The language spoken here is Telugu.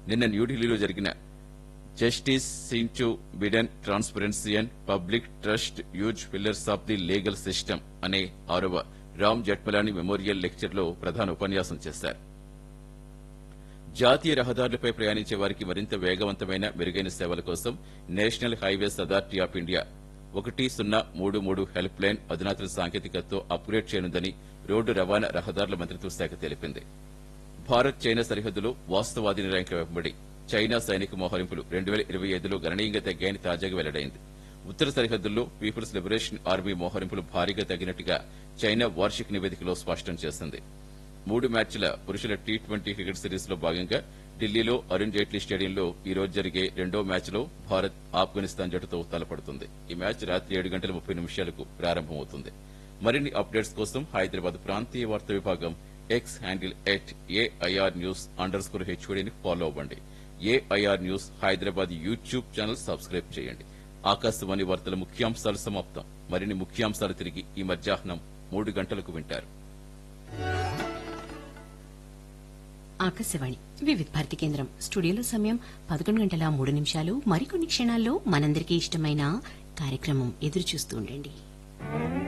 నిన్న న్యూఢిల్లీలో జరిగిన జస్టిస్ సించు బిడెన్ transparency and public trust as pillars of the legal system అనే ఆరవ రామ్ జట్మలాని మెమోరియల్ లెక్చర్ లో ప్రధాన ఉపన్యాసం చేశారు జాతీయ రహదారులపై ప్రయాణించే వారికి మరింత వేగవంతమైన మెరుగైన సేవల కోసం national highways authority of India ఒకటి సున్నా మూడు మూడు హెల్ప్ లైన్ అధునాతన సాంకేతికతతో అప్గ్రేడ్ చేయనుందని రోడ్డు రవాణా రహదారుల మంత్రిత్వ శాఖ తెలిపింది భారత్ చైనా సరిహద్దులో వాస్తవాది ర్యాంకుల వెంబడి చైనా సైనిక మోహరింపులు రెండు వేల ఇరవై ఐదులో గణనీయంగా తగ్గాయని తాజాగా వెల్లడైంది ఉత్తర సరిహద్దుల్లో పీపుల్స్ లిబరేషన్ ఆర్మీ మోహరింపులు భారీగా తగ్గినట్టుగా చైనా వార్షిక నివేదికలో స్పష్టం చేసింది మూడు మ్యాచ్ల పురుషుల టీ ట్వంటీ క్రికెట్ సిరీస్ లో భాగంగా ఢిల్లీలో అరుణ్ జైట్లీ స్టేడియంలో ఈ రోజు జరిగే రెండో మ్యాచ్లో భారత్ ఆఫ్ఘనిస్తాన్ జట్టుతో తలపడుతుంది ఈ మ్యాచ్ రాత్రి ఏడు గంటల ముప్పై నిమిషాలకు ప్రారంభమవుతుంది మరిన్ని అప్డేట్స్ కోసం హైదరాబాద్ ప్రాంతీయ వార్తా విభాగం X handle at AIR news underscore స్కోర్ హెచ్ఓడిని ఫాలో అవ్వండి AIR news Hyderabad YouTube channel subscribe చేయండి ఆకాశవాణి వార్తల ముఖ్యాంశాలు సమాప్తం మరిన్ని ముఖ్యాంశాలు తిరిగి ఈ మధ్యాహ్నం మూడు గంటలకు వింటారు ఆకాశవాణి వివిధ భారతి కేంద్రం స్టూడియోలో సమయం పదకొండు గంటల మూడు నిమిషాలు మరికొన్ని క్షణాల్లో మనందరికీ ఇష్టమైన కార్యక్రమం ఎదురు చూస్తూ ఉండండి